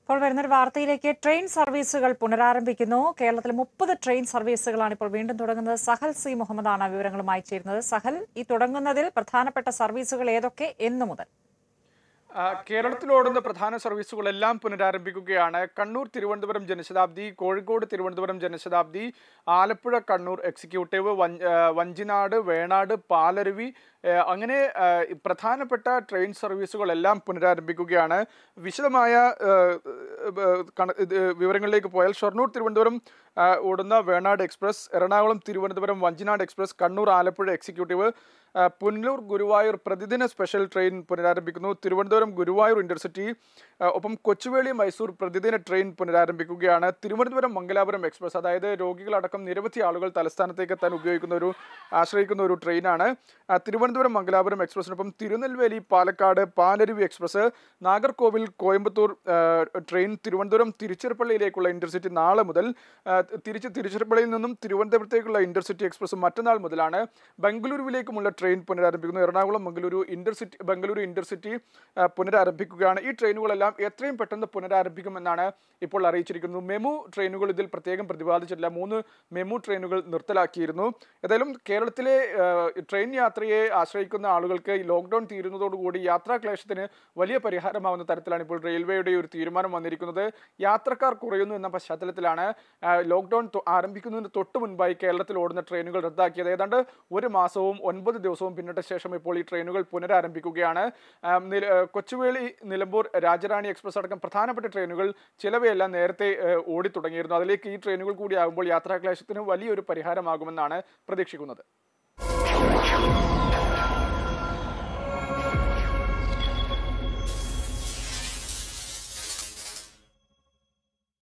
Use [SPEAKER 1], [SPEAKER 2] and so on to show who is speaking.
[SPEAKER 1] ഇപ്പോൾ വരുന്നൊരു വാർത്തയിലേക്ക് ട്രെയിൻ സർവീസുകൾ പുനരാരംഭിക്കുന്നു കേരളത്തിൽ മുപ്പത് ട്രെയിൻ സർവീസുകളാണ് ഇപ്പോൾ വീണ്ടും തുടങ്ങുന്നത് സഹൽ സി മുഹമ്മദാണ് വിവരങ്ങളുമായി ചേരുന്നത് സഹൽ ഈ തുടങ്ങുന്നതിൽ പ്രധാനപ്പെട്ട സർവീസുകൾ ഏതൊക്കെ എന്നു മുതൽ
[SPEAKER 2] ആ, കേരളത്തിലോടുന്ന പ്രധാന സർവീസുകളെല്ലാം പുനരാരംഭിക്കുകയാണ് കണ്ണൂർ തിരുവനന്തപുരം ജനശതാബ്ദി കോഴിക്കോട് തിരുവനന്തപുരം ജനശതാബ്ദി ആലപ്പുഴ കണ്ണൂർ എക്സിക്യൂട്ടീവ് വഞ്ച- ആ, വഞ്ചിനാട് വേണാട് പാലരുവി ആ, അങ്ങനെ ആ, പ്രധാനപ്പെട്ട ട്രെയിൻ സർവീസുകളെല്ലാം പുനരാരംഭിക്കുകയാണ് വിശദമായ ആ, ആ, കണ- ഇത് വിവരങ്ങളിലേക്ക് പോയാൽ ഷൊർണൂർ തിരുവനന്തപുരം ആ, ഓടുന്ന Venad express Ernakulam Thiruvananthapuram Vanchinad express Kannur Alappuzha executive ആ, പുനലൂർ ഗുരുവായൂർ പ്രതിദിന സ്പെഷ്യൽ ട്രെയിൻ പുനരാരംഭിക്കുന്നു തിരുവനന്തപുരം ഗുരുവായൂർ ഇന്റർസിറ്റി ആ, ഒപ്പം കൊച്ചുവേളി മൈസൂർ പ്രതിദിന ട്രെയിൻ പുനരാരംഭിക്കുകയാണ് തിരുവനന്തപുരം മംഗലാപുരം എക്സ്പ്രസ് അതായത് രോഗികളടക്കം നിരവധി ആളുകൾ തലസ്ഥാനത്തേക്ക് എത്താൻ ഉപയോഗിക്കുന്ന ഒരു ആശ്രയിക്കുന്ന ഒരു ട്രെയിനാണ് ആ, തിരുവനന്തപുരം മംഗലാപുരം എക്സ്പ്രസിനൊപ്പം തിരുനെൽവേലി പാലക്കാട് പാലരുവി എക്സ്പ്രസ് നാഗർകോവിൽ കോയമ്പത്തൂർ ആ, ട്രെയിൻ തിരുവനന്തപുരം തിരുച്ചിറപ്പള്ളിയിലേക്കുള്ള ഇന്റർസിറ്റി നാളെ മുതൽ ആ, തിരിച്ച് തിരുച്ചിറപ്പള്ളിയിൽ നിന്നും തിരുവനന്തപുരത്തേക്കുള്ള ഇന്റർസിറ്റി എക്സ്പ്രസ് മറ്റന്നാൾ മുതലാണ് ബംഗളൂരുവിലേക്കുമുള്ള ട്രെയിൻ പുനരാരംഭിക്കുന്നു എറണാകുളം മംഗളൂരു ഇന്റർസിറ്റി ബംഗളൂരു ഇന്റർസിറ്റി ആ, പുനരാരംഭിക്കുകയാണ് ഈ ട്രെയിനുകളെല്ലാം എത്രയും പെട്ടെന്ന് പുനരാരംഭിക്കുമെന്നാണ് ഇപ്പോൾ അറിയിച്ചിരിക്കുന്നത് മെമു ട്രെയിനുകൾ ഇതിൽ പ്രത്യേകം പ്രതിപാദിച്ചിട്ടില്ല മൂന്ന് മെമു ട്രെയിനുകൾ നിർത്തലാക്കിയിരുന്നു ഏതായാലും കേരളത്തിലെ ആ, ട്രെയിൻ യാത്രയെ ആശ്രയിക്കുന്ന ആളുകൾക്ക് ഈ ലോക്ക്ഡൌൺ തീരുന്നതോടുകൂടി യാത്രാ ക്ലേശത്തിന് വലിയ പരിഹാരമാവുന്ന തരത്തിലാണ് ഇപ്പോൾ റെയിൽവേയുടെ ഒരു തീരുമാനം വന്നിരിക്കുന്നത് യാത്രക്കാർ കുറയുന്നു എന്ന പശ്ചാത്തലത്തിലാണ് ആ, ലോക്ക്ഡൌൺ തൊ- ആരംഭിക്കുന്നതിന് തൊട്ട് മുൻപായി കേരളത്തിൽ ഓടുന്ന ട്രെയിനുകൾ റദ്ദാക്കിയത് ഏതാണ്ട് ഒരു മാസവും ഒൻപത് ദിവസവും പിന്നിട്ട ശേഷം ഇപ്പോൾ ഈ ട്രെയിനുകൾ പുനരാരംഭിക്കുകയാണ് ആ, നില- ആ, കൊച്ചുവേളി നിലമ്പൂർ രാജറാണി എക്സ്പ്രസ് അടക്കം പ്രധാനപ്പെട്ട ട്രെയിനുകൾ ചിലവയെല്ലാം നേരത്തെ ആ, ഓടിത്തുടങ്ങിയിരുന്നു അതിലേക്ക് ഈ ട്രെയിനുകൾ കൂടി ആകുമ്പോൾ യാത്രാക്ലേശത്തിന് വലിയൊരു പരിഹാരമാകുമെന്നാണ് പ്രതീക്ഷിക്കുന്നത്